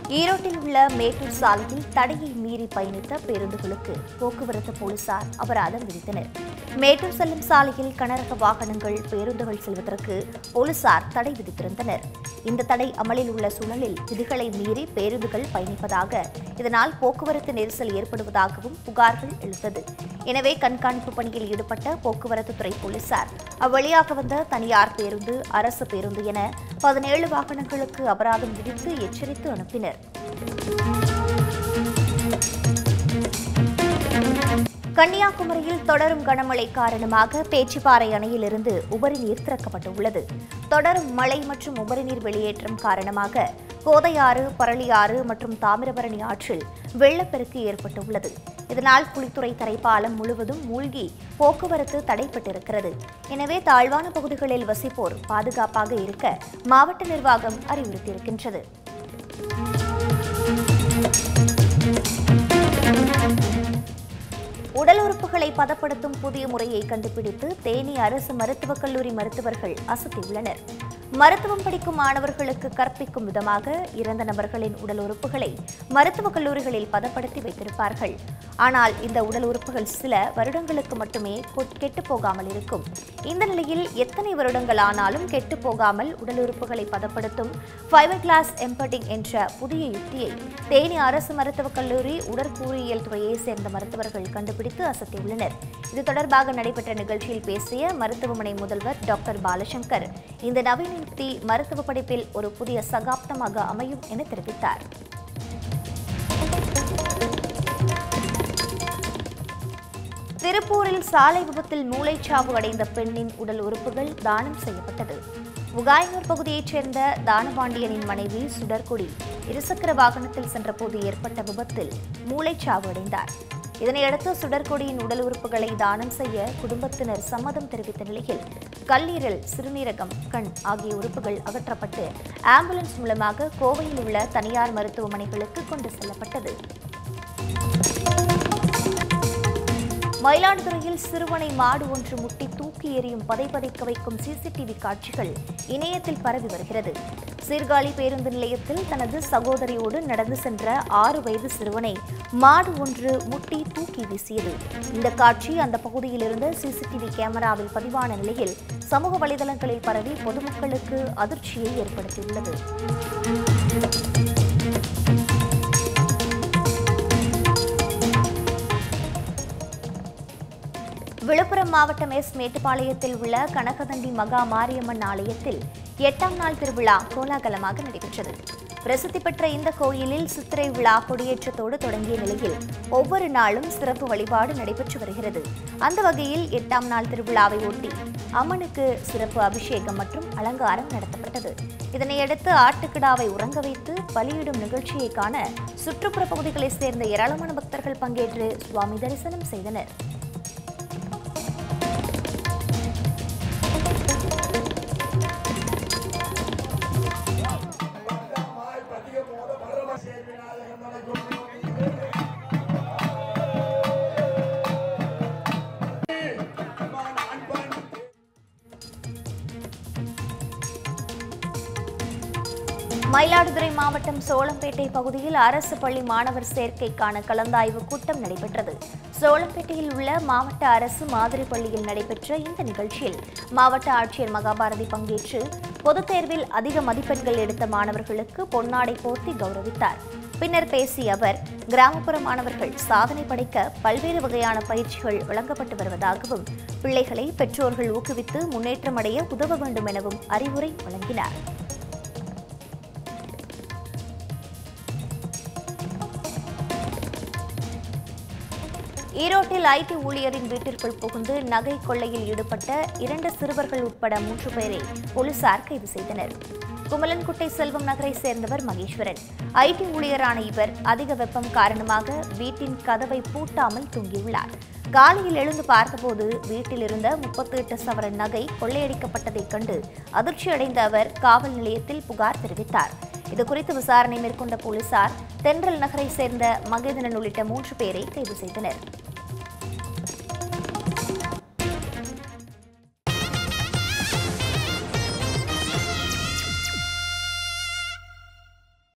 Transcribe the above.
ஈரோட்டில் உள்ள மேட்டூர் சாலையில் தடையை மீறி பயணித்த பேருந்துகளுக்கு போக்குவரத்து போலீசார் அபராதம் விதித்தனர் மேட்டூர் செல்லும் சாலையில் கனரக வாகனங்கள் பேருந்துகள் செல்வதற்கு போலீசார் தடை விதித்திருந்தனர் இந்த தடை அமலில் உள்ள சூழலில் விதிகளை மீறி பேருந்துகள் பயணிப்பதாக இதனால் போக்குவரத்து நெரிசல் ஏற்படுவதாகவும் புகார்கள் எழுந்தது எனவே கண்காணிப்பு பணியில் ஈடுபட்ட போக்குவரத்து துறை போலீசார் அவ்வழியாக வந்த தனியார் பேருந்து அரசு பேருந்து என பதினேழு வாகனங்களுக்கு அபராதம் விதித்து எச்சரித்து அனுப்பினர் கன்னியாகுமரியில் தொடரும் கனமழை காரணமாக பேச்சிப்பாறை அணையிலிருந்து உபரி நீர் திறக்கப்பட்டுள்ளது தொடரும் மழை மற்றும் உபரி நீர் வெளியேற்றம் காரணமாக கோதையாறு பரளியாறு மற்றும் தாமிரபரணி ஆற்றில் வெள்ளப்பெருக்கு ஏற்பட்டுள்ளது இதனால் குளித்துறை தரைப்பாலம் முழுவதும் மூழ்கி போக்குவரத்து தடைப்பட்டிருக்கிறது எனவே தாழ்வான பகுதிகளில் வசிப்போர் பாதுகாப்பாக இருக்க மாவட்ட நிர்வாகம் அறிவுறுத்தியிருக்கின்றது உடல் உறுப்புகளை பதப்படுத்தும் புதிய முறையை கண்டுபிடித்து தேனி அரசு மருத்துவக் கல்லூரி மருத்துவர்கள் அசத்தியுள்ளனர் மருத்துவம் படிக்கும் மாணவர்களுக்கு கற்பிக்கும் விதமாக இறந்த நபர்களின் உடல் உறுப்புகளை மருத்துவக் கல்லூரிகளில் பதப்படுத்தி வைத்திருப்பார்கள் ஆனால் இந்த உடல் உறுப்புகள் சில வருடங்களுக்கு மட்டுமே கெட்டு போகாமல் இருக்கும் இந்த நிலையில் எத்தனை வருடங்கள் ஆனாலும் கெட்டு போகாமல் உடல் உறுப்புகளை பதப்படுத்தும் ஃபைபர் கிளாஸ் எம்பட்டிங் என்ற புதிய யுக்தியை தேனி அரசு மருத்துவக் கல்லூரி உடற்கூறியல் துறையை சேர்ந்த மருத்துவர்கள் கண்டுபிடித்து அசத்தியுள்ளனர் இது தொடர்பாக நடைபெற்ற நிகழ்ச்சியில் பேசிய மருத்துவமனை முதல்வர் டாக்டர் பாலசங்கர் இந்த நவீன யுக்தி மருத்துவ படிப்பில் ஒரு புதிய சகாப்தமாக அமையும் என தெரிவித்தார் திருப்பூரில் சாலை விபத்தில் மூளைச்சாவு அடைந்த பெண்ணின் உடல் உறுப்புகள் தானம் செய்யப்பட்டது உகாயனூர் பகுதியைச் சேர்ந்த தானபாண்டியனின் மனைவி சுடர்குடி இருசக்கர வாகனத்தில் சென்றபோது ஏற்பட்ட விபத்தில் மூளைச்சாவு அடைந்தார் இதனையடுத்து சுடர்கொடியின் உடல் உறுப்புகளை தானம் செய்ய குடும்பத்தினர் சம்மதம் தெரிவித்த நிலையில் கல்லீரல் சிறுநீரகம் கண் ஆகிய உறுப்புகள் அகற்றப்பட்டு ஆம்புலன்ஸ் மூலமாக கோவையில் உள்ள தனியார் மருத்துவமனைகளுக்கு கொண்டு செல்லப்பட்டது மயிலாடுதுறையில் சிறுவனை மாடு ஒன்று முட்டி தூக்கி எறியும் பதைபதைக்க வைக்கும் சிசிடிவி காட்சிகள் இணையத்தில் பரவி வருகிறது சீர்காழி பேருந்து நிலையத்தில் தனது சகோதரியோடு நடந்து சென்ற ஆறு வயது சிறுவனை மாடு ஒன்று முட்டி தூக்கி வீசியது இந்த காட்சி அந்த பகுதியில் இருந்த சிசிடிவி கேமராவில் பதிவான நிலையில் சமூக வலைதளங்களில் பரவி பொதுமக்களுக்கு அதிர்ச்சியை ஏற்படுத்தியுள்ளது விழுப்புரம் மாவட்டம் எஸ் மேட்டுப்பாளையத்தில் உள்ள கனகதண்டி மகா மாரியம்மன் ஆலயத்தில் எட்டாம் நாள் திருவிழா கோலாகலமாக நடைபெற்றது பிரசித்தி பெற்ற இந்த கோயிலில் சித்திரை விழா கொடியேற்றத்தோடு தொடங்கிய நிலையில் ஒவ்வொரு நாளும் சிறப்பு வழிபாடு நடைபெற்று வருகிறது அந்த வகையில் எட்டாம் நாள் திருவிழாவை ஒட்டி அம்மனுக்கு சிறப்பு அபிஷேகம் மற்றும் அலங்காரம் நடத்தப்பட்டது இதனையடுத்து ஆட்டுக்கிடாவை உறங்க வைத்து பலியிடும் நிகழ்ச்சியை காண சுற்றுப்புற பகுதிகளைச் சேர்ந்த ஏராளமான பக்தர்கள் பங்கேற்று சுவாமி தரிசனம் செய்தனர் மயிலாடுதுறை மாவட்டம் சோளம்பேட்டை பகுதியில் அரசு பள்ளி மாணவர் சேர்க்கைக்கான கலந்தாய்வு கூட்டம் நடைபெற்றது சோளம்பேட்டையில் உள்ள மாவட்ட அரசு மாதிரி பள்ளியில் நடைபெற்ற இந்த நிகழ்ச்சியில் மாவட்ட ஆட்சியர் மகாபாரதி பங்கேற்று பொதுத் தேர்வில் அதிக மதிப்பெண்கள் எடுத்த மாணவர்களுக்கு பொன்னாடை போர்த்தி கௌரவித்தார் பின்னர் பேசிய அவர் கிராமப்புற மாணவர்கள் சாதனை படைக்க பல்வேறு வகையான பயிற்சிகள் வழங்கப்பட்டு வருவதாகவும் பிள்ளைகளை பெற்றோர்கள் ஊக்குவித்து முன்னேற்றமடைய உதவ வேண்டும் எனவும் அறிவுரை வழங்கினார் ஈரோட்டில் ஐடி ஊழியரின் வீட்டிற்குள் புகுந்து நகை கொள்ளையில் ஈடுபட்ட இரண்டு சிறுவர்கள் உட்பட மூன்று பேரை போலீசார் கைது செய்தனர் குமலன்குட்டை செல்வம் நகரை சேர்ந்தவர் மகேஸ்வரன் ஐடி ஊழியரான இவர் அதிக வெப்பம் காரணமாக வீட்டின் கதவை பூட்டாமல் தூங்கியுள்ளார் காலையில் எழுந்து பார்த்தபோது வீட்டில் இருந்த முப்பத்தி எட்டு சவரன் நகை கொள்ளையடிக்கப்பட்டதைக் கண்டு அதிர்ச்சியடைந்த அவர் காவல் நிலையத்தில் புகார் தெரிவித்தார் இதுகுறித்து விசாரணை மேற்கொண்ட போலீசார் தென்றல் நகரை சேர்ந்த மகேந்திரன் உள்ளிட்ட மூன்று பேரை கைது செய்தனர்